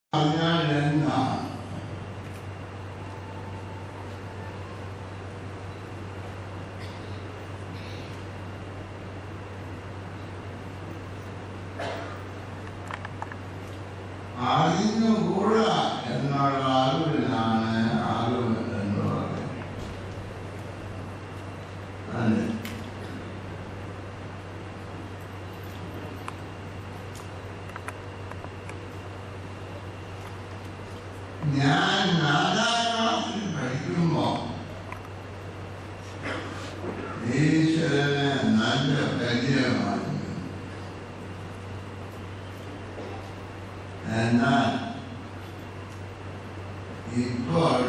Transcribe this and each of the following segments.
പറഞ്ഞാൽ എന്താണ് അറിഞ്ഞുകൂടാ എന്നുള്ള അറിവിലാണ് അറിവ് എന്ന് പറയുന്നത് അല്ലേ ഞാൻ നാലാം ക്ലാസ്സിൽ പഠിക്കുമ്പോൾ ഈശ്വരനെ നല്ല പരിചയമായിരുന്നു എന്നാൽ ഇപ്പോൾ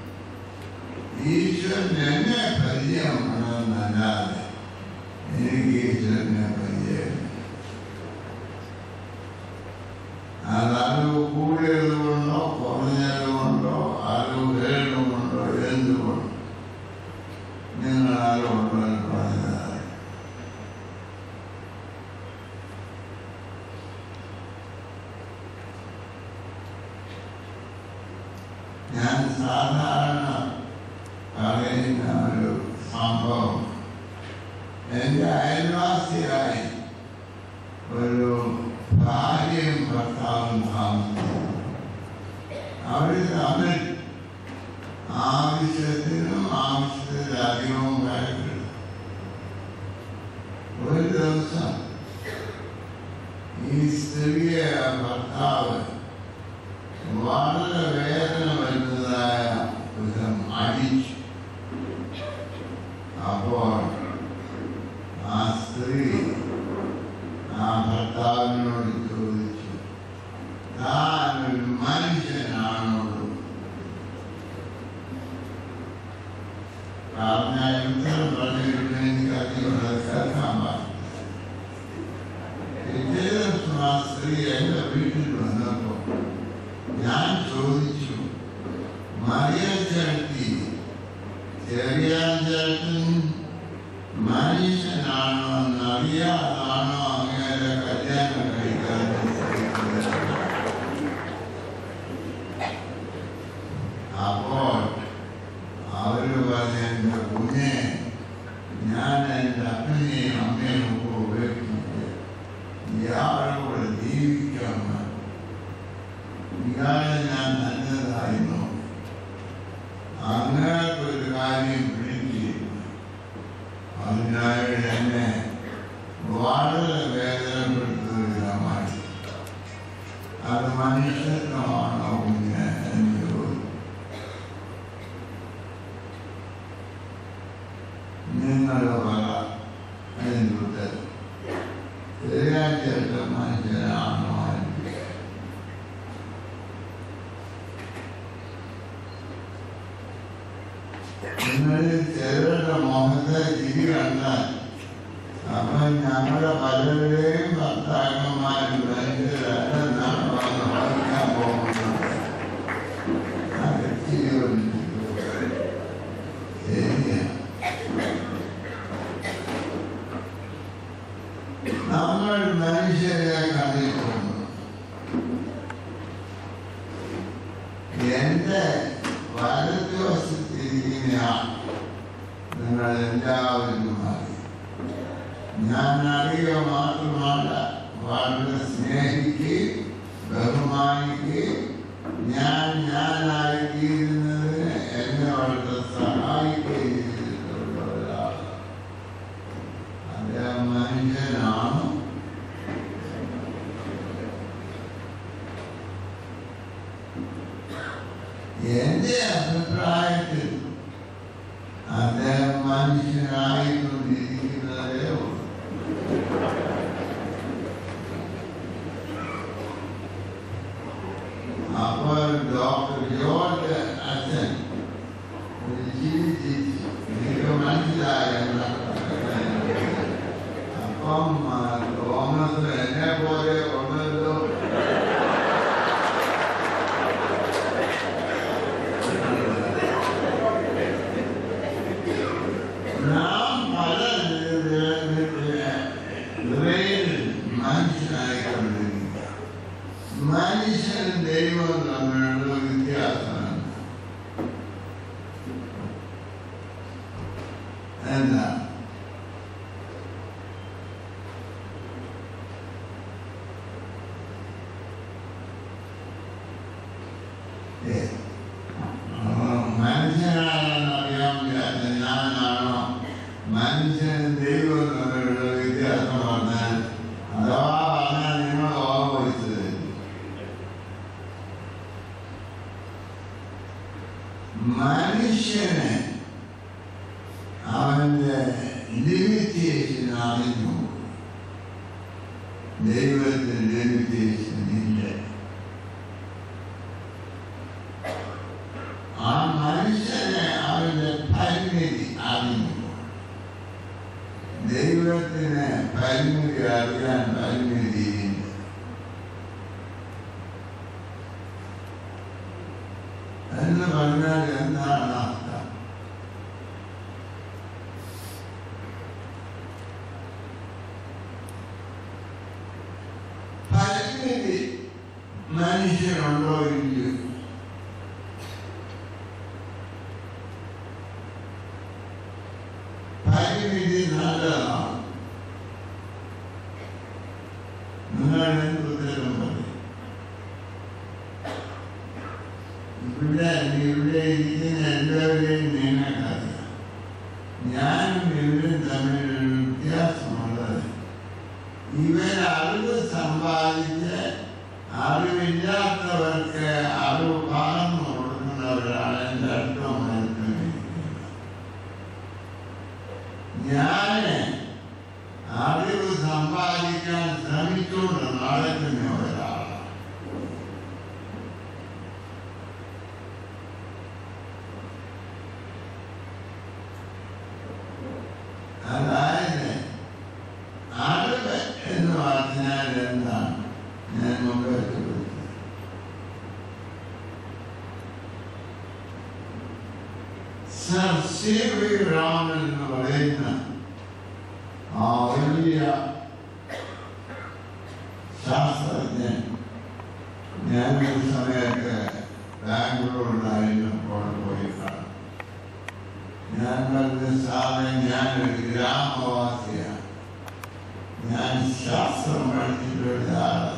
ഈശ്വരൻ എന്നെ പരിചയമാണെന്നല്ലാതെ എനിക്ക് ഈശ്വരനെ പരിചയം അതറിവ് കൂടിയത് കൊണ്ടോ കുറഞ്ഞത് കൊണ്ടോ അറിവ് കേടുകൊണ്ടോ എന്തുകൊണ്ടോ നിങ്ങൾ അറിവുള്ളവർ പറഞ്ഞതാണ് ഞാൻ സാധാരണ പറയുന്ന ഒരു സംഭവം എൻ്റെ അയൽവാസിയായി ഒരു ഭാര്യയും ഭർത്താവും താമസിക്കുന്നു അവർ തമ്മിൽ ആവശ്യത്തിനും ആവശ്യത്തിലധികവും വഴക്കിടും ഒരു ദിവസം ഈ സ്ത്രീയെ ഭർത്താവ് വളരെ വേദന വരുന്നതായ വിധം അടിച്ചു അപ്പോൾ ആ സ്ത്രീ ആ ഭർത്താവിനോട് ചോദിച്ചു താൻ ഒരു മനുഷ്യനാണോളൂ പറഞ്ഞ ഉത്തരം പറഞ്ഞിട്ട് എനിക്ക് അധികം കേൾക്കാൻ പാടില്ല പിറ്റേ ദിവസം ആ സ്ത്രീ എൻ്റെ വീട്ടിൽ വന്നപ്പോൾ ഞാൻ ചോദിച്ചു മറിയ ചേർത്തി ചെറിയ ചേർത്തൻ മനുഷ്യനാണോ എന്നറിയാതാണോ അങ്ങനെ കല്യാണം കഴിക്കാതെ അപ്പോൾ അവര് പറഞ്ഞ എൻ്റെ കുഞ്ഞെ ഞാൻ എൻ്റെ അപ്പനെയും അമ്മയും ഒക്കെ ഉപേക്ഷിച്ച് ഇയാളോട് ജീവിക്കാമെന്ന് ഇയാളെ ഞാൻ നല്ലതായിരുന്നു അങ്ങനത്തെ ഒരു കാര്യം പിടിച്ചിരുന്നു അതിനായി എന്നെ വളരെ വേദനപ്പെടുത്തുകയാണ് അത് മനുഷ്യത്വമാണോ കുഞ്ഞ് എന്ന് ചോദിച്ചു നിങ്ങൾ പറ അതിൻ്റെ ഉത്തരം ശരിയായിട്ട് മനുഷ്യനാണോ എന്ന് നിങ്ങൾ ചിലരുടെ മുഖത്തെ ചിരി കണ്ടാൽ അപ്പൊ ഞങ്ങളുടെ പലരുടെയും ഭർത്താക്കന്മാരും മനുഷ്യരല്ലെന്നാണ് വന്ന് വായിക്കാൻ പോകുന്നത് അത് ചിരി കൊണ്ട് ശരിയാണ് നമ്മൾ മനുഷ്യരെ കണ്ടിട്ടുണ്ട് എന്റെ വലത് വശത്തിരിക്കുന്ന നിങ്ങൾ എല്ലാവരും അറിയും ഞാൻ അറിയുക മാത്രമല്ല വളരെ സ്നേഹിക്കുകയും ബഹുമാനിക്കുകയും ഞാൻ ഞാനായിത്തീരുന്നതിന് എന്നെ വളരെ സഹായിക്കുകയും ചെയ്തിട്ടുള്ള ഒരാളാണ് അദ്ദേഹം മനുഷ്യനാണ് എന്റെ അഭിപ്രായത്തിൽ അദ്ദേഹം മനുഷ്യനായിക്കൊണ്ടിരിക്കുന്നതേ ഉള്ളൂ അപ്പോൾ ഡോക്ടർ ജോർജ് അച്ഛൻ ഒരു ചിരി ചിരിച്ചു എനിക്ക് മനസ്സിലായ അപ്പം ആ, തോമസ് എന്നെ പോലെ ഒന്നല്ലോ നാം പല നിലയിൽ മനുഷ്യനായിക്കൊണ്ടിരിക്കുക മനുഷ്യൻ ദൈവം ദൈവവും തമ്മിലുള്ള വ്യത്യാസമാണ് എന്താ ഏ, ആ, മനുഷ്യനാണെന്ന് അറിയാൻ വയ്യാത്ത ഞാനാണോ മനുഷ്യനും ദൈവവും തമ്മിലുള്ള വ്യത്യാസം പറഞ്ഞാൽ അഥവാ പറഞ്ഞാൽ നിങ്ങൾ ഓർമ്മിച്ചത് മനുഷ്യന് അവന്റെ ലിമിറ്റേഷൻ അറിഞ്ഞു ദൈവത്തിന് ലിമിറ്റേഷൻ ഇല്ല ആ മനുഷ്യനെ അവന്റെ പരിമിതി അറിഞ്ഞു ദൈവത്തിന് പരിമിതി അറിയാൻ പരിമിതിയില്ല എന്ന് പറഞ്ഞാൽ എന്താണ് അർത്ഥം പരിമിതി മനുഷ്യനുണ്ടോ ഇല്ലയോ പരിമിതി നല്ലതാണ് നിങ്ങൾ എന്ത് ഉത്തരം പറയും ഇവിടെ ഇവിടെ ഇരിക്കുന്ന എല്ലാവരെയും നിങ്ങൾക്കറിയാം ഞാനും ഇവരും തമ്മിലൊരു വ്യത്യാസമുള്ളത് ഇവർ അറിവ് സമ്പാദിച്ച് അറിവില്ലാത്തവർക്ക് അറിവ് പകർന്നു കൊടുക്കുന്നവരാണ് എൻ്റെ അടുത്തോ മനസ്സിലാക്കുന്നത് ഞാൻ അറിവ് സമ്പാദിക്കാൻ ശ്രമിച്ചുകൊണ്ട് നടക്കുന്ന ഒരാളാണ് അതായത് അറിവ് എന്ന് പറഞ്ഞാൽ എന്താണ് ഞാൻ മുമ്പ് ചോദിച്ചത് സർ സി വി രാമൻ എന്ന് പറയുന്ന ആ വലിയ ശാസ്ത്രജ്ഞൻ ഞാനൊരു സമയത്ത് ബാംഗ്ലൂരിലായിരുന്നപ്പോൾ പോയി കാണും ഞാൻ പറഞ്ഞ സാറേ ഞാനൊരു ഗ്രാമവാസിയാണ് ഞാൻ ശാസ്ത്രം പഠിച്ചിട്ടുള്ള ആളാണ്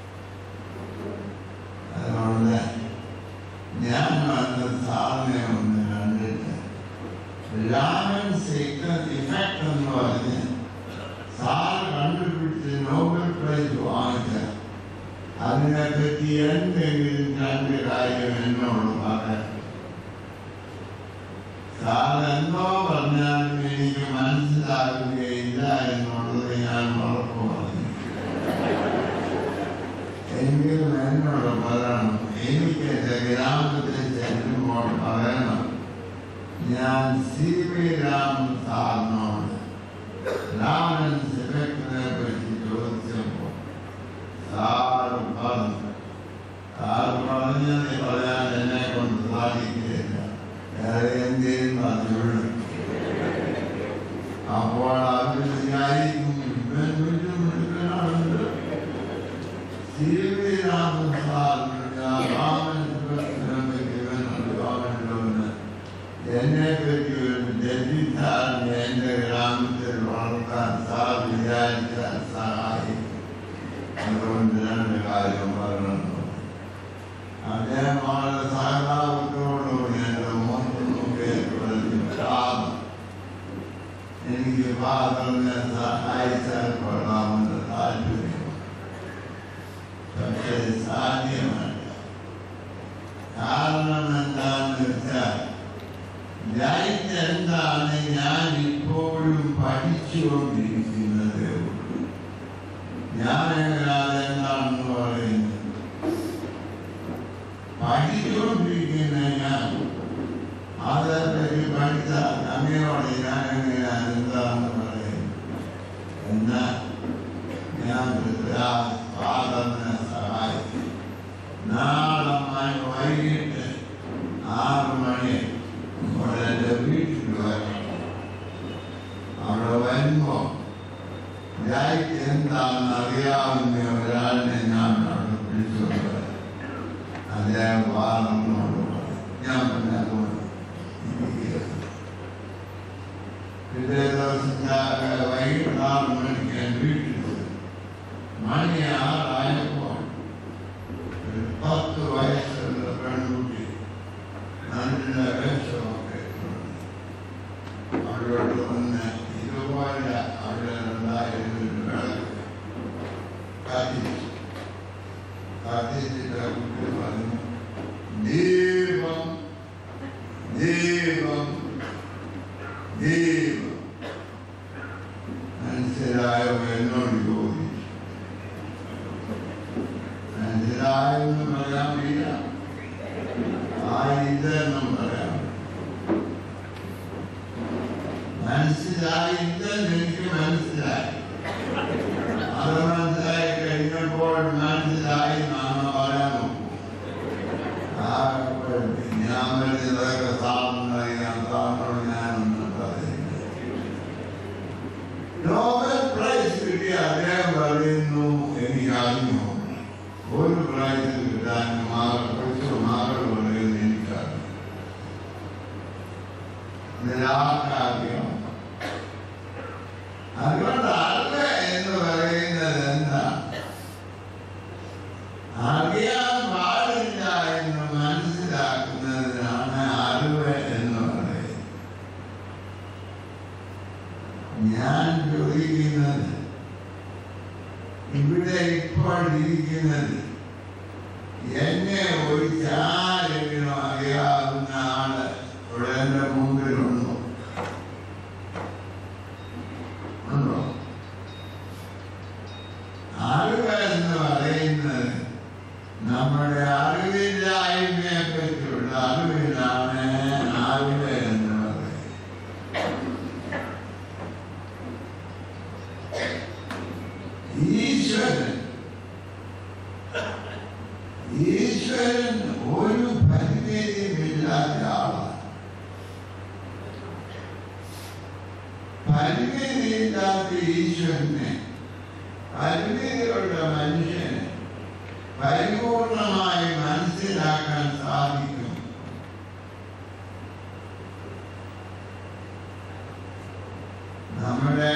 അതുകൊണ്ട് ഞാൻ വന്ന സാറിനെ ഒന്ന് കണ്ടിട്ട് രാമൻസ് ഇഫക്റ്റ് എന്ന് പറഞ്ഞ് സാർ കണ്ടുപിടിച്ച് നോബൽ പ്രൈസ് വാങ്ങിച്ച അതിനെപ്പറ്റി എന്തെങ്കിലും രണ്ട് കാര്യം എന്നോട് പറയാം സാർ എന്തോ പറഞ്ഞാലും എനിക്ക് മനസ്സിലാകുകയില്ല എന്നുള്ളത് ഞാൻ ഉറപ്പ് പറഞ്ഞു എങ്കിലും എന്നോട് പറയണം എനിക്ക് എൻ്റെ ഗ്രാമത്തിൽ ചെല്ലുമ്പോൾ പറയണം ഞാൻ സി വി രാമൻ സാറിനോട് രാമൻ സെലക്ടറെ പറ്റി ചോദിച്ചപ്പോൾ സാറ് പറഞ്ഞു സാറ് പറഞ്ഞത് പറയാൻ എന്നെ കൊണ്ട് സാധിക്കില്ല വേറെ എന്തെങ്കിലും പറഞ്ഞുള്ളൂ അപ്പോൾ അവർ വിചാരിക്കും ഇവൻ വലിയ മിടുക്കനാണല്ലോ സി വി രാമൻ സാറിന് ഞാൻ രാമൻ സെലക്ടറെ പറ്റി ഇവൻ അറിയാമല്ലോ എന്ന് എന്നെ പറ്റി ഒരു തെറ്റിദ്ധാരണ എൻ്റെ ഗ്രാമത്തിൽ വളർത്താൻ സാർ വിചാരിച്ചാൽ സഹായിക്കും അതുകൊണ്ട് രണ്ട് കാര്യം പറഞ്ഞു അദ്ദേഹം വളരെ സഹതാപത്തോടുകൂടി എൻ്റെ മുഖത്ത് നോക്കിയിട്ട് പറഞ്ഞു "രാമൻ, എനിക്ക് ഫാദറിനെ സഹായിച്ചാൽ കൊള്ളാമെന്ന് താല്പര്യം പക്ഷേ സാധ്യമല്ല കാരണം എന്താണെന്ന് വെച്ചാൽ ലൈറ്റ് എന്താണ് ഞാൻ ഇപ്പോഴും പഠിച്ചുകൊണ്ടിരിക്കുന്നതേ ഉള്ളൂ ഞാൻ എങ്ങനെ എന്താണെന്ന് പറയുന്നത് പഠിച്ചുകൊണ്ടിരിക്കുന്ന ഞാൻ അതേപ്പറ്റി പഠിച്ച അങ്ങയോട് ഞാൻ എങ്ങനെയാണ് എന്താണെന്ന് പറയുന്നത് എന്നാൽ ഞാൻ ഫാദറിനെ സഹായിക്കും നാളെ മ- വൈകിട്ട് ആറ് മണി ഇവിടെ എൻ്റെ വീട്ടിൽ വരണം അവിടെ വരുമ്പോൾ ലൈറ്റ് എന്താണെന്ന് അറിയാവുന്ന ഒരാളിനെ ഞാൻ അവിടെ വിളിച്ചുകൊണ്ട് വരാം. അദ്ദേഹം വാഹനങ്ങളോട് പറഞ്ഞു ഞാൻ പിന്നെ അതുകൊണ്ട് ഇരിക്കുകയാണ്. പിറ്റേ ദിവസം ഞാൻ വൈകിട്ട് നാല് മണിക്ക് ഞാൻ വീട്ടിൽ പോയി മണി ആറായപ്പോൾ ഒരു പത്ത് വയസ്സുള്ള പെൺകുട്ടി നല്ല വേഷമൊക്കെ ഇട്ടുകൊണ്ട് അവരോട് വന്ന് ഇതുപോലെ അവിടെ ഉണ്ടായിരുന്ന വിളക്ക് കത്തിച്ചു കത്തിച്ചിട്ട് ആ കുട്ടി പറഞ്ഞു ദീപം ദീപം ദീപം മനസ്സിലായോ എന്നോട് ചോദിച്ചു മനസ്സിലായെന്ന് പറയാൻ വയ്യ ആയില്ലെന്നും പറയാം മനസ്സിലായില്ലെന്ന് എനിക്ക് മനസ്സിലായി അത് മനസ്സിലായി കഴിഞ്ഞപ്പോൾ മനസ്സിലായി നാമ പറയാൻ നോക്കൂ ആ ഞാൻ വരുന്നതൊക്കെ സാറിന് ഞാൻ സാറിനോട് ഞാനൊന്നും പറയുന്നു നോബൽ പ്രൈസ് കിട്ടിയ അദ്ദേഹം പറയുന്നു എനിക്ക് അറിഞ്ഞു ഒരു പ്രൈസ് കിട്ടാൻ മാകൾ കുറച്ച് മാകൾ പറയുന്നത് എനിക്കറിയാം ഇതിലാർക്കറിയാം അതുകൊണ്ട് അറിവ് എന്ന് പറയുന്നത് എന്താ അറിയാൻ പാടില്ല എന്ന് മനസ്സിലാക്കുന്നതിനാണ് അറിവ് എന്ന് പറയുന്നത് ഞാൻ ചോദിക്കുന്നത് ഇവിടെ ഇപ്പോൾ ഇരിക്കുന്നത് എന്നെ ഒരു ചാരെങ്കിലും അറിയാവുന്ന ആള് ഇവിടെ എൻ്റെ മുമ്പിലുണ്ടോ ഉണ്ടോ അറിവ് എന്ന് പറയുന്നത് നമ്മുടെ അറിവില്ലായ്മയെ പറ്റിയുള്ള അറിവിലാണ് അറിവ് എന്ന് പറയുന്നത് ഈശ്വരൻ ഈശ്വരൻ ഒരു പരിമിതിയുമില്ലാത്ത ആളാണ് പരിമിതിയില്ലാത്ത ഈശ്വരനെ പരിമിതിയുള്ള മനുഷ്യന് പരിപൂർണമായി മനസ്സിലാക്കാൻ സാധിക്കും നമ്മുടെ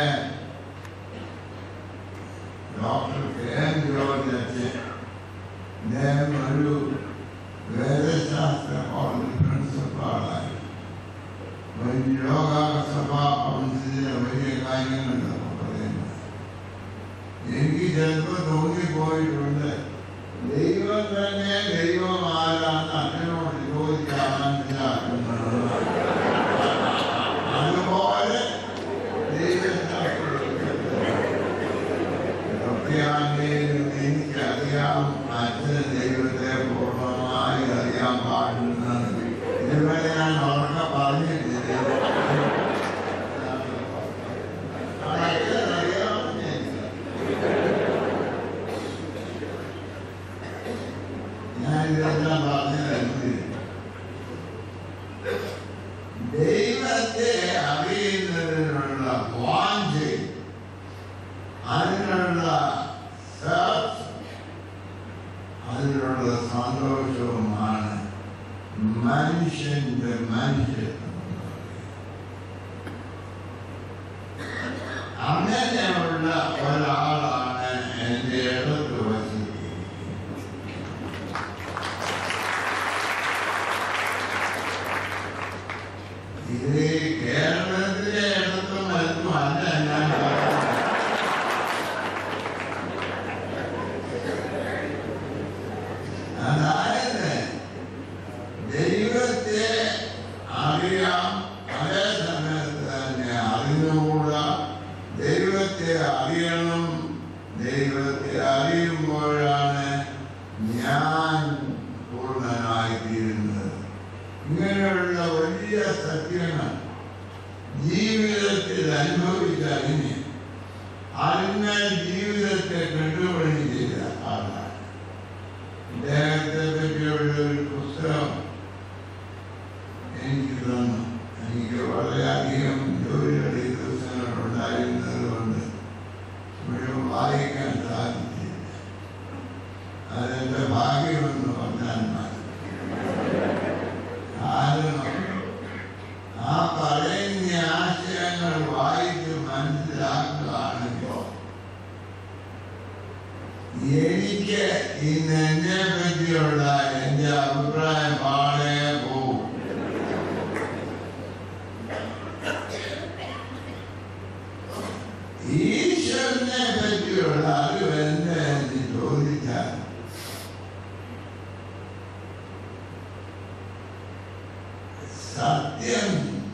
ഡോക്ടർ കെ എം ജോർജ് അച്ഛൻ അദ്ദേഹം ഒരു വേദശാസ്ത്ര കോളേജ് പ്രിൻസിപ്പാളായി വലിയ ലോകാസഭാ കൗൺസിലിലെ വലിയ കാര്യങ്ങളൊക്കെ പറയുന്നത് എനിക്ക് ചിലപ്പോൾ തോന്നിപ്പോയിട്ടുണ്ട് ദൈവം തന്നെ ദൈവം ആരാന്ന് അച്ഛനോട് ചോദിക്കാൻ മനസ്സിലാക്കുന്നത് അതുപോലെ ദൈവശാസ്ത്രത്തിലും എനിക്കറിയാം അച്ഛൻ ദൈവത്തെ പൂർണ്ണമായി അറിയാൻ പാടുന്നത് ഇതുവരെ ഞാൻ ഉറക്ക പറഞ്ഞിട്ടില്ല അത് അച്ഛൻ അറിയാമെന്ന് എനിക്കറിയാം. ഞാൻ ഇതെല്ലാം പറഞ്ഞത് എന്തിന്? ദൈവത്തെ അറിയുന്നതിനുള്ള വാഞ്ചയും അതിനുള്ള search, അതിനുള്ള സന്തോഷവുമാണ് മനുഷ്യന്റെ മനുഷ്യത്വം അങ്ങനെയുള്ള ഒരാളാണ് എൻ്റെ ഇടത്ത് വസിക്കുന്നത് ഇത് കേരളത്തിലെ ഇടത്തും വലത്തും അല്ല ഞാൻ പറയുന്നത് അതായത് ദൈവത്തെ അറിയാം അതേ സമയത്ത് തന്നെ അറിഞ്ഞുകൂടാ ദൈവത്തെ അറിയണം ദൈവത്തെ അറിയുമ്പോഴാണ് ഞാൻ പൂർണ്ണനായിത്തീരുന്നത് ഇങ്ങനെയുള്ള വലിയ സത്യങ്ങൾ ജീവിതത്തിൽ അനുഭവിച്ചറിഞ്ഞ് അതിന്മേൽ ജീവിതത്തെ കെട്ടുപണി ചെയ്ത ആളാണ് ഇദ്ദേഹത്തെ പറ്റിയുള്ള ഒരു പുസ്തകം എനിക്ക് തന്നു എനിക്ക് വളരെയധികം ജോലിയുടെ ഈ ദിവസങ്ങൾ ഉണ്ടായിരുന്നത് കൊണ്ട് മുഴുവൻ വായിക്കാൻ സാധിച്ചില്ല അതെന്റെ ഭാഗ്യമെന്ന് പറഞ്ഞാൽ മതി സത്യം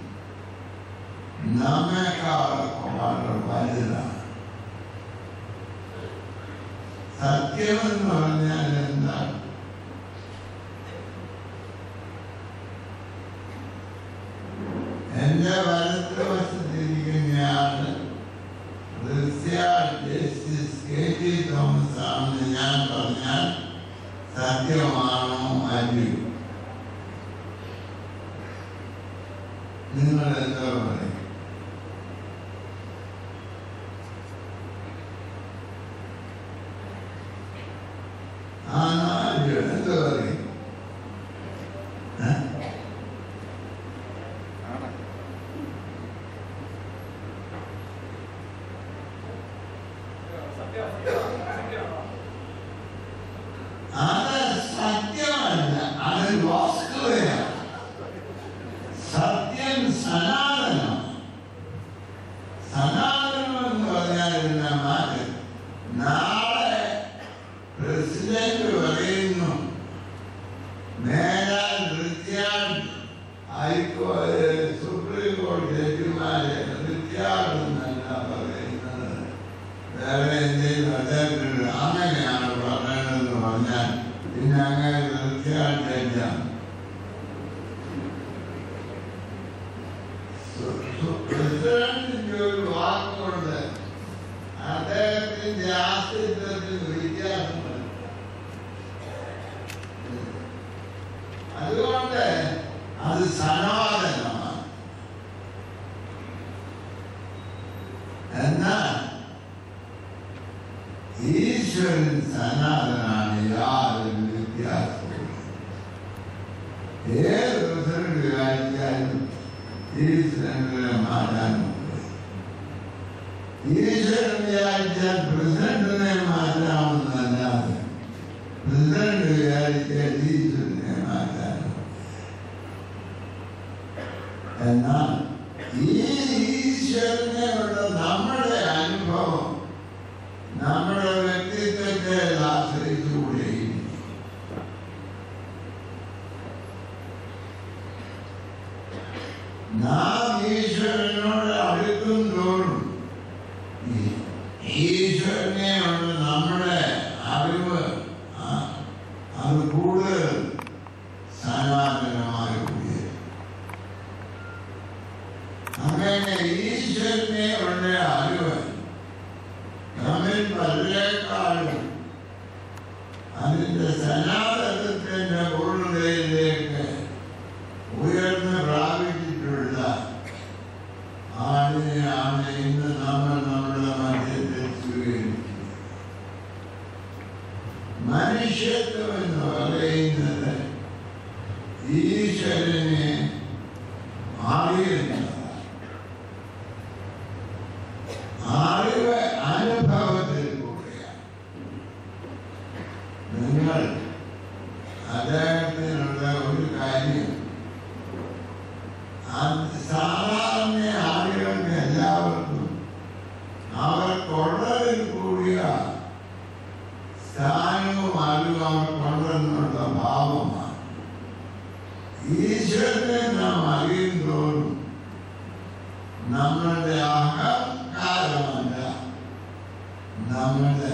നമ്മെക്കാൾ വളരെ വലുതാണ് സത്യമെന്ന് പറഞ്ഞാൽ എന്താണ് എന്റെ വലത്ത് വശത്തിരിക്കുന്നയാള് ജസ്റ്റിസ് കെ ടി തോമസ് ആണെന്ന് ഞാൻ പറഞ്ഞാൽ സത്യമാണോ അല്ലയോ നിങ്ങൾ എന്താ പറയും ആണോ അല്ലയോ എന്താ പറയും ഏ? അത് സത്യമല്ല അത് വസ്തുതയാണ് സത്യം സനാതനം സനാതനം എന്ന് പറഞ്ഞാൽ ഇതിനെ മാറ്റി നാളെ പ്രസിഡന്റ് പറയുന്നു മേലാൽ റിച്ചാർഡ് ഹൈക്കോ സുപ്രീം കോടതി ജഡ്ജിമാരെ റിച്ചാർഡ് പറയുന്നത് വേറെ എന്തെങ്കിലും അദ്ദേഹത്തിന് അങ്ങനെയാണ് പറയണമെന്ന് പറഞ്ഞാൽ പിന്നെ അങ്ങനെ റിച്ചാർഡ് ജഡ്ജാണ് പ്രസിഡന്റിന്റെ ഒരു വാക്കുകൊണ്ട് അദ്ദേഹത്തിന്റെ ആസ്തിത്വത്തിന് വ്യത്യാസമുണ്ട് അതുകൊണ്ട് അത് സനാതനമാണ് എന്നാൽ ഈശ്വരൻ സനാതനാണ് യാതൊരു വ്യത്യാസവും ഏത് പ്രസിഡന്റ് കാണിച്ചാലും ഈശ്വരനെ മാറ്റാനുണ്ട് ഈശ്വരൻ വിചാരിച്ചാൽ പ്രസിഡന്റിനെ മാറ്റാമെന്നല്ലാതെ പ്രസിഡന്റ് വിചാരിച്ചാൽ ഈശ്വരനെ മാറ്റാനുണ്ട് എന്നാൽ ഈ ഈശ്വരനെയുള്ള നമ്മുടെ അനുഭവം നമ്മുടെ വ്യക്തിത്വത്തെ ആശ്രയിച്ചുകൂടെയിരിക്കും നാം ഈശ്വരനോട് അടുക്കും തോറും ഈ- ഈശ്വരനെയുള്ള നമ്മുടെ അറിവ് ആ, അത് കൂടുതൽ സനാതനമായി കൂടിയത് അങ്ങനെ ഈശ്വരനെ ഉള്ള അറിവ് നമ്മിൽ പലരെക്കാളും അതിന്റെ സനാതനത്തിന്റെ പൂർണ്ണതയിലേക്ക് ഉയർന്ന് പ്രാപിച്ചിട്ടുള്ള ആളിനെയാണ് ഇന്ന് നമ്മൾ നമ്മുടെ മധ്യത്തിൽ സ്വീകരിക്കുന്നത് മനുഷ്യത്വം എന്ന് പറയുന്നത് ഈശ്വരനെ അറിയുന്നതാണ് അറിവ് അനുഭവത്തിൽ കൂടെയാണ് നിങ്ങൾ അദ്ദേഹത്തിനുള്ള ഒരു കാര്യം അത് സാധാരണ ആളുകൾക്ക് എല്ലാവർക്കും അവർക്കുള്ളതിൽ കൂടിയ സ്ഥാനവും അറിവും അവർക്കുണ്ടെന്നുള്ള ഭാവമാണ് ഈശ്വരനെ നാം അറിയും തോറും നമ്മളുടെ അഹങ്കാരമല്ല നമ്മുടെ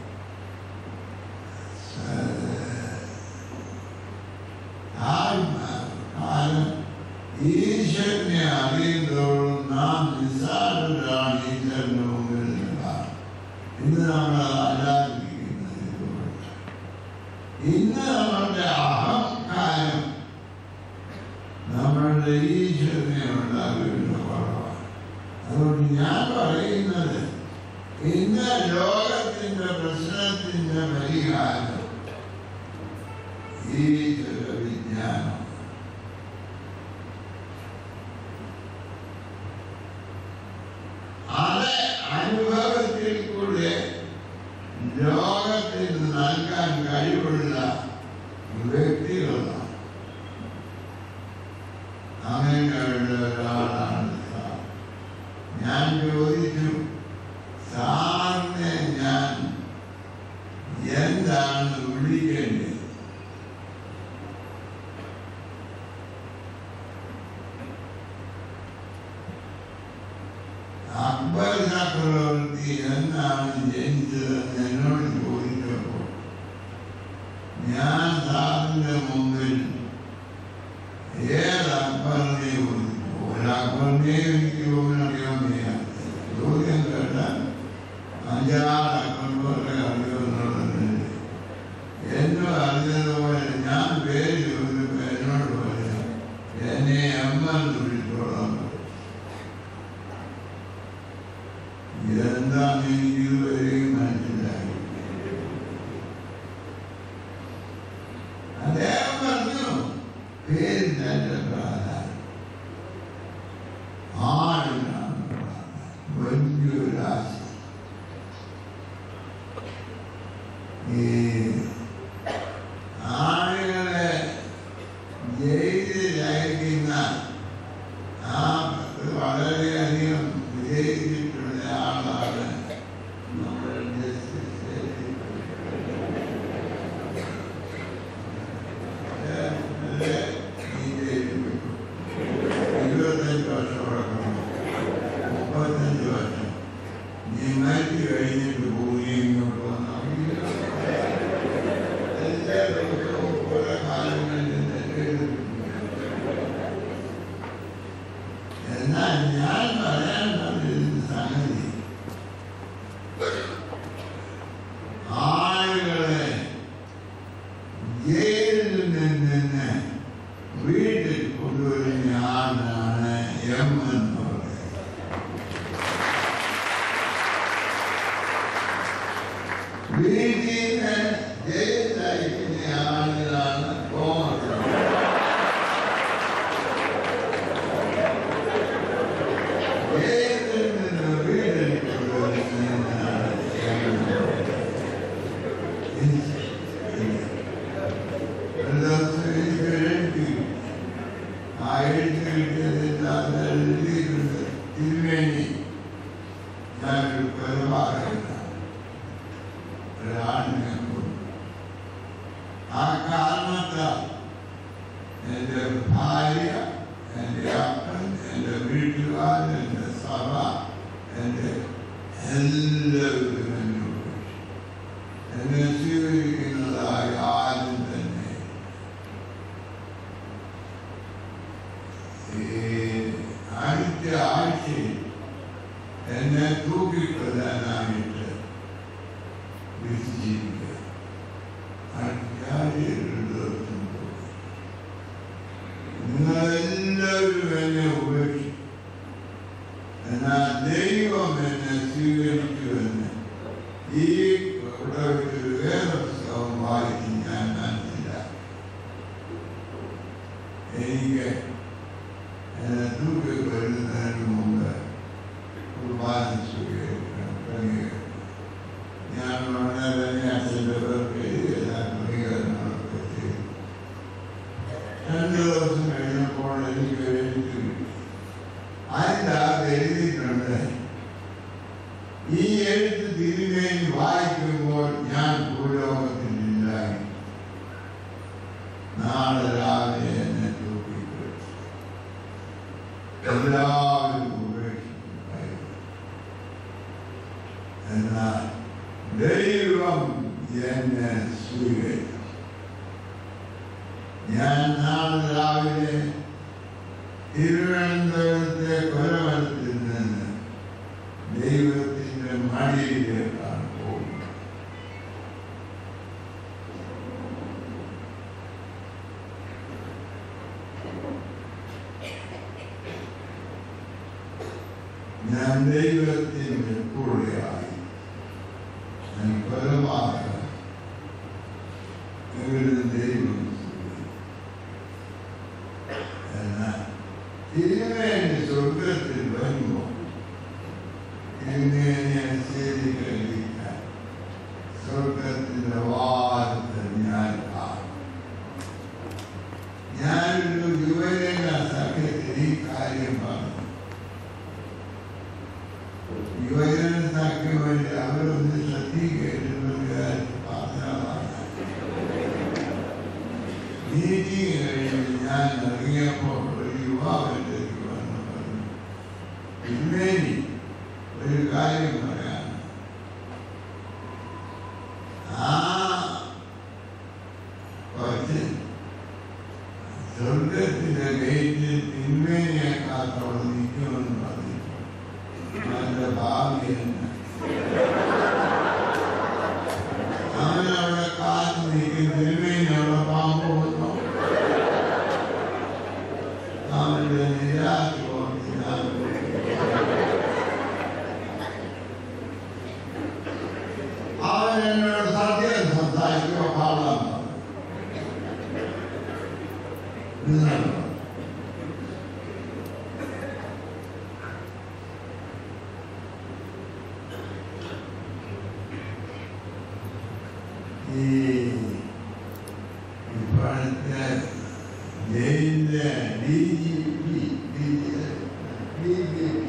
കാലം ഈശ്വരനെ അറിയുന്നതോടും നാം നിസ്സാരരാണ് ഈശ്വരന്റെ മുമ്പിൽ നിൽക്കാം ഇന്ന് നമ്മൾ ആരാധിക്കുന്നത് ഇതുകൊണ്ട് ഇന്ന് നമ്മളുടെ അഹങ്കാരം നമ്മളുടെ ഈശ്വരനെയുള്ള അറിവിന്റെ കുറവാണ് അതുകൊണ്ട് ഞാൻ പറയുന്നത് ഇന്ന് ലോകത്തിന്റെ പ്രശ്നത്തിന്റെ പരിഹാരം ഈശ്വര വിജ്ഞാനം അത് അനുഭവത്തിൽ കൂടെ ലോകത്തിന് നൽകാൻ കഴിവുള്ള വ്യക്തികളാണ് അങ്ങനെയുള്ള ഒരാളാണ് സാർ ഞാൻ ചോദിച്ചു സാറിനെ ഞാൻ എന്താണ് വിളിക്കേണ്ടത് ചക്രവർത്തി എന്നാണ് ജനിച്ചതെന്ന് എന്നോട് ചോദിച്ചപ്പോൾ ഞാൻ സാറിന്റെ മുമ്പിൽ ഏത് അക്ബറിനെ ചോദിച്ചു ഒരു അക്ബറിനെ എനിക്ക് ചോദിക്കാൻ വയ്യ ചോദ്യം കേട്ടാൽ അഞ്ചാറ് അക്ബറുടെ അറിയുന്നുള്ളത് എന്നോട് അറിഞ്ഞതുപോലെ ഞാൻ പേര് ചോദിച്ചപ്പോൾ എന്നോട് പറയാം എന്നെ അമ്മ വിളിച്ചോളാം ഇതെന്താന്ന് എനിക്ക് ഇതുവരെയും മനസ്സിലായി അദ്ദേഹം പറഞ്ഞു പേര് നല്ല പ്രാധാന്യം ആടിനാണ് പ്രാധാന്യം വലിയൊരു ആശ ഈ ആളുകളെ ജയിലിൽ അയക്കുന്ന ആ അത് വളരെയധികം വിജയിച്ചിട്ടുള്ള ആളാണ് നമ്മുടെ ജസ്റ്റിസ് ഇരുപത്തഞ്ച് വർഷമടക്കം മുപ്പത്തഞ്ച് വർഷം നീ മാറ്റി കഴിഞ്ഞിട്ട് പോയി ഇങ്ങോട്ട് വന്നാൽ എല്ലാ ദിവസവും ഓരോ കാലങ്ങളിൽ എന്നാൽ ഞാൻ പറയാൻ പറഞ്ഞിരുന്ന സംഗതി ആളുകളെ ജയിലിൽ നിന്ന് വീട്ടിൽ കൊണ്ടുവരുന്ന ആളാണ് എം എന്ന് പറയുന്നത് വീട്ടിൽ നിന്ന് ജയിലിൽ അയക്കുന്ന ആളുകളാണ് തോമസ് ജയിലിൽ നിന്ന് വീട്ടിൽ കൊണ്ടുവരുന്നതാണ് എം എന്ന് പറയുന്നത് ആയിരത്തി എഴുതിയതിനകത്ത് എഴുതിയിട്ടുണ്ട് തിരുവേണി ഞാനൊരു കൊലപാതകനാണ് ഒരാളിനെ കൊന്നു ആ കാരണത്താൽ എൻ്റെ ഭാര്യ എൻ്റെ അപ്പൻ എൻ്റെ വീട്ടുകാരൻ എൻ്റെ സഭ എൻ്റെ എല്ലാവരും എന്നോട് എന്നെ സ്വീകരിക്കുന്നതായ ആരും തന്നെ ഈ അടുത്ത ആഴ്ചയിൽ എന്നെ തൂക്കിക്കൊല്ലാനായിട്ട് വിധിച്ചിരിക്കുക അടുത്ത ആഴ്ചയിൽ ഒരു ദിവസം തൂക്കി. നിങ്ങളെല്ലാവരും എന്നെ ഉപേക്ഷിച്ചു എന്നാൽ ദൈവം എന്നെ സ്വീകരിച്ചുവെന്ന് ഈ ഇവിടെ ഒരു വേദപുസ്തകം വായിച്ച് ഞാൻ മനസ്സിലാക്കി എനിക്ക് എന്നെ തൂക്കി വരുന്നതിന് മുമ്പ് കുർബാന സ്വീകരിക്കണം ക്രമീകരിക്കണം ഞാൻ വളരെ തന്നെ അച്ഛൻ്റെ പേർക്ക് എഴുതിയ ക്രമീകരണങ്ങളൊക്കെ ചെയ്തു രണ്ട് ദിവസം കഴിഞ്ഞപ്പോൾ എനിക്ക് ഒരു എഴുത്ത് കിട്ടി അതിൻ്റെ അകത്ത് എഴുതിയിട്ടുണ്ട് ഈ എഴുത്ത് തിരുമേനി വായിക്കുമ്പോൾ ഞാൻ ഭൂലോകത്തിലില്ലായി നാളെ രാവിലെ എന്നെ തൂക്കിക്കൊടുത്തു എല്ലാവരും ഉപേക്ഷിച്ചു എന്നാൽ ദൈവം എന്നെ സ്വീകരിച്ചു ഞാൻ നാളെ രാവിലെ തിരുവനന്തപുരത്തെ കൊലമരത്തിൽ നിന്ന് ദൈവത്തിന്റെ മടിയിലേക്കാണ് പോകുന്നത് ഞാൻ ദൈവത്തിന്റെ കൂടെയായി ഞാൻ കൊലപാതകം ഇവിടെ ദൈവം സ്വീകരിച്ചു. എന്നാൽ തിരുമേനി സ്വർഗത്തിൽ വരുമ്പോൾ തിരുമേനിയെ സ്വീകരിക്കാൻ സ്വർഗത്തിന്റെ വാദത്തെ ഞാൻ കാണും ഞാനൊരു യുവജന സഖ്യത്തിൽ ഈ കാര്യം പറഞ്ഞു യുവജന സഖ്യം വഴി അവരൊന്ന് ശ്രദ്ധിക്കേണ്ടത് പാത്രമാണ് മീറ്റിംഗ് കഴിഞ്ഞ് ഞാൻ ഇറങ്ങിയപ്പോൾ ഒരു യുവാവ് എൻ്റെ അടുത്ത് വന്ന് പറഞ്ഞു തിരുമേനി ഒരു കാര്യം സ്വർഗത്തിന്റെ ഗേറ്റിൽ തിന്മേനെ കാത്തോടെ നിൽക്കുമെന്ന് പറഞ്ഞു അവന്റെ ഭാവി എന്ന് അവനവിടെ കാത്തു നിൽക്കും തിന്മേനെ അവിടെ പാമ്പ് വന്നു അവന്റെ നിരാശ ഓർത്തിനാണ് അവൻ എന്നോട് സത്യം സംസാരിക്കുക പാടാൻ നിന്നാണ് ഈ ഇപ്പോഴത്തെ ജയിലിലെ D G P D G P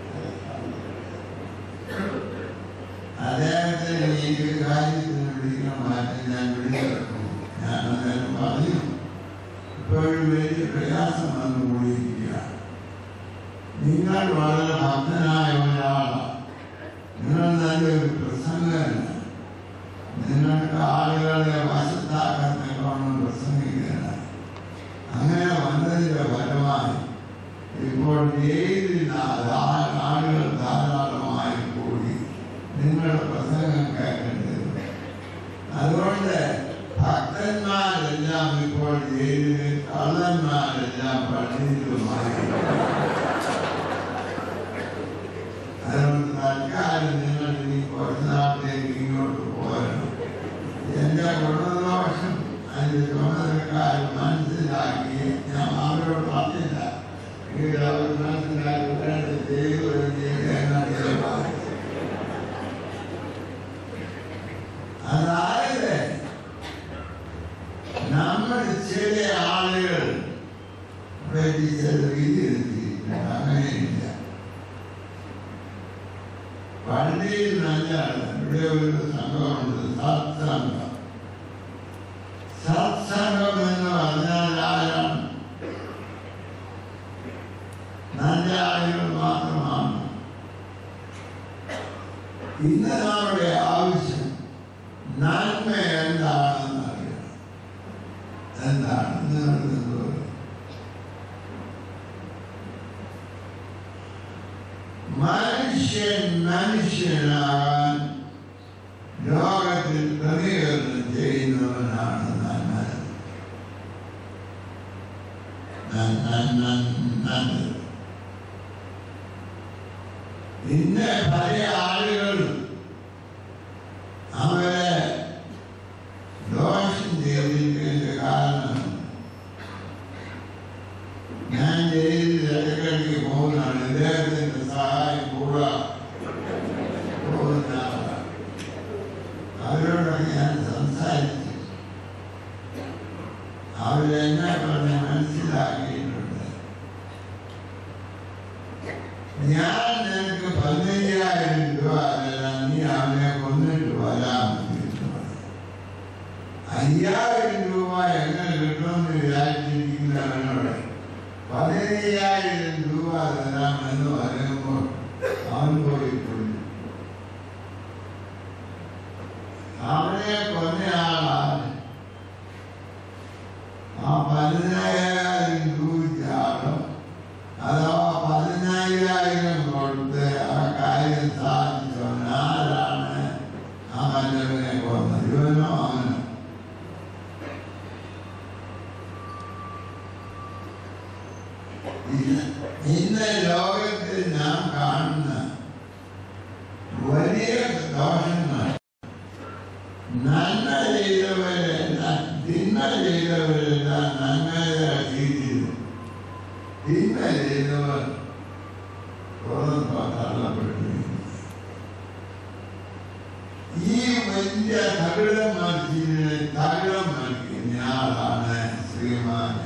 അദ്ദേഹത്തെ എനിക്ക് കാര്യത്തിന് വിളിക്കാൻ മാറ്റി ഞാൻ വിളിച്ചു ഞാൻ അദ്ദേഹം പറഞ്ഞു ഇപ്പോഴും വലിയ പ്രയാസം വന്നുകൂടിയിരിക്കുക നിങ്ങൾ വളരെ ഭക്തനായ ഒരാളാണ് നിങ്ങൾ നല്ലൊരു പ്രസംഗമല്ല നിങ്ങൾക്ക് ആളുകളെ വശത്താക്കാൻ തക്കവണ്ണം പ്രസംഗിക്കുകയാണ് അങ്ങനെ വന്നതിന്റെ ഫലമായി ഇപ്പോൾ ജയിലിൽ ആ- ആളുകൾ ധാരാളമായി കൂടി നിങ്ങളുടെ പ്രസംഗം കേൾക്കേണ്ടത് അതുകൊണ്ട് ഭക്തന്മാരെല്ലാം ഇപ്പോൾ ജയിലിൽ കള്ളന്മാരെല്ലാം പള്ളിയിലുമായി അതുകൊണ്ട് തൽക്കാലം നിങ്ങൾ ഇനി കുറച്ച് നാട്ടിലേക്ക് ഇങ്ങോട്ട് പോരണം എന്റെ ഗുണദോഷം അതിന്റെ ചുമതലക്കാർ മനസ്സിലാക്കി ഞാൻ അവരോട് പറഞ്ഞില്ല എങ്കിൽ അവർ മനസ്സിലാക്കി വേണ്ട ചെയ്തു എന്നറിയാൻ പറഞ്ഞു അതായത് നമ്മൾ ചില ആളുകൾ വേണ്ടി ചില രീതി എടുത്തിരിക്കുന്നു അങ്ങനെയില്ല പള്ളിയിൽ നല്ലതാണ് ഇവിടെ ഒരു സംഘമുണ്ട് സത്സംഗം സത്സംഗം എന്ന് പറഞ്ഞാൽ ആരാണ് നല്ല ആളുകൾ മാത്രമാണ് ഇന്ന് നമ്മുടെ ആവശ്യം നന്മ എന്താണെന്ന് അറിയണം എന്താണ് നിങ്ങൾക്ക് എന്ത് പറയും? മനുഷ്യൻ മനുഷ്യനാകാൻ ലോകത്തിൽ ക്രമീകരണം ചെയ്യുന്നവനാണ് നന്മ നല്ലത് ഇന്ന് പല ആളുകളും അവരെ ദോഷം ചെയ്തിരിക്കുന്നതിന്റെ കാരണം ഞാൻ ജയിലിൽ ഇടയ്ക്കിടയ്ക്ക് പോകുന്നതാണ് ഇദ്ദേഹത്തിന്റെ സഹായം കൂടാ പോകുന്ന ആളാണ് അവരോടൊക്കെ ഞാൻ സംസാരിച്ചു അവരെന്നെ പറഞ്ഞ് മനസ്സിലാക്കിയിട്ടുണ്ട് ഞാൻ നിനക്ക് പതിനയ്യായിരം രൂപ തരാം നീ അവനെ കൊന്നിട്ട് വരാമെന്ന് എന്ന് പറഞ്ഞു. അയ്യായിരം രൂപ എങ്ങനെ കിട്ടുമെന്ന് വിചാരിച്ചിരിക്കുന്നവനോട് പതിനയ്യായിരം രൂപ തരാമെന്ന് പറയുമ്പോൾ അവൻ പോയി കൊന്നു അവനെ കൊന്നയാളാണ് ആ പതിനായിരം രൂപയ്ക്കാളും അഥവാ പതിനായിരം കൊടുത്ത് ആ കാര്യം സാധിച്ചവൻ ആരാണ് ആ മറ്റവനെ കൊന്നത് ഇവനോ അവനോ ഇന്ന് ഇന്ന് ലോകത്തിൽ നാം കാണുന്ന വലിയ ദോഷങ്ങൾ നന്മ ചെയ്തവരെല്ലാം തിന്മ ചെയ്തവരെല്ലാം നന്മയെ ചെയ്തിരുന്നു തിന്മ ചെയ്തവർ പുറത്ത് തള്ളപ്പെട്ടിരുന്നു ഈ വലിയ തകിടം മറിച്ചിനെ തകിടം മറിക്കുന്ന ആളാണ് ശ്രീമാന്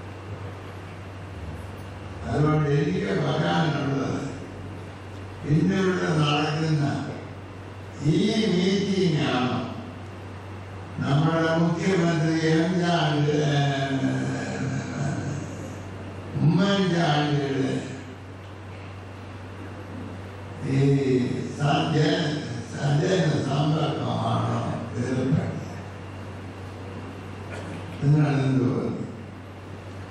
അതുകൊണ്ട് എനിക്ക് പറയാനുള്ളത് ഇന്നിവിടെ നടക്കുന്ന ഈ മീറ്റിംഗ് ആണ് നമ്മുടെ മുഖ്യമന്ത്രി എം ചാണ്ട് ഉമ്മൻചാണ്ടിയുടെ ഈ സജ്ജന സജ്ജന സമ്പർക്കമാണോ എതിർപ്പെട്ടത് നിങ്ങൾ എന്ത് പറയും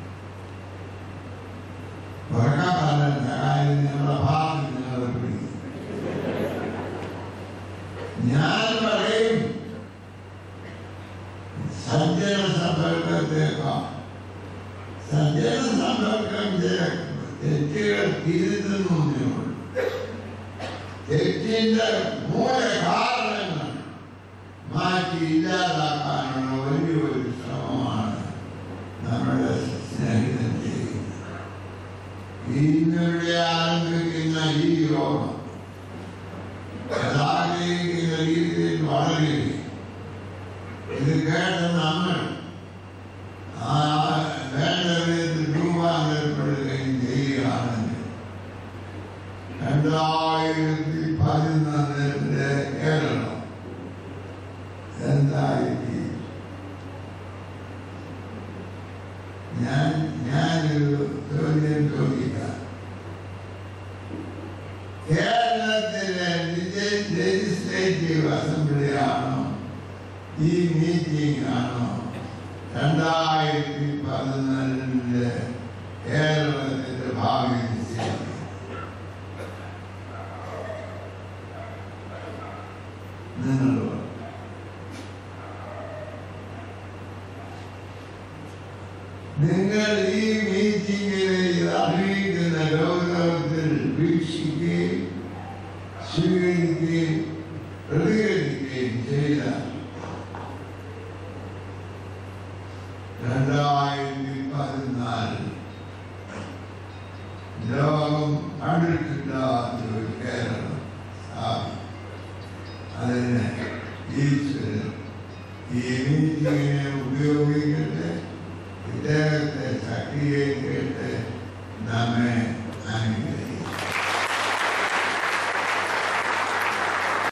സജ്ജനസമ്പർക്കം ചില തെറ്റുകൾ തിരുത്തുന്നേ ഉള്ളൂ തെറ്റിന്റെ മൂല കാരണങ്ങൾ മാറ്റി ഇല്ലാതാക്കാനുള്ള വലിയൊരു ശ്രമമാണ് നമ്മുടെ സ്നേഹിതൻ ചെയ്യുന്നത് ഇന്നിവിടെ ആരംഭിക്കുന്ന ഈ യോഗം ആഗ്രഹിക്കുന്ന രീതിയിൽ വളരുകയും ഇത് കേട്ട നമ്മൾ ആ വേണ്ട വിധത്തിൽ രൂപാന്തരപ്പെടുകയും ചെയ്യുകയാണെങ്കിൽ രണ്ടായിരത്തി പതിനൊന്നിലെ കേരളം എന്തായി ഞാൻ ഞാനൊരു ചോദ്യം ചോദിക്കാം കേരളത്തിലെ ലെജിസ്ലേറ്റീവ് അസംബ്ലിയാണോ ഈ മീറ്റിംഗ് ആണോ രണ്ടായിരത്തി പതിനാലിലെ കേരളത്തിന്റെ ഭാവി നിശ്ചയിക്കുന്നത് നിങ്ങൾ പറ. നിങ്ങൾ ഈ മീറ്റിംഗിനെ ഇത് അറിയിക്കുന്ന ഗൗരവത്തിൽ വീക്ഷിക്കുകയും സ്വീകരിക്കുകയും പ്രതികരിക്കുകയും ചെയ്ത രണ്ടായിരത്തി പതിനാലിൽ ലോകം കണ്ടിട്ടില്ലാത്ത ഒരു കേരളം സ്ഥാപിക്കും അതിന് ഈശ്വരൻ ഈ മീറ്റിങ്ങിനെ ഉപയോഗിക്കട്ടെ ഇദ്ദേഹത്തെ സക്രിയീകരിക്കട്ടെ നമ്മെ അനുഗ്രഹിക്കും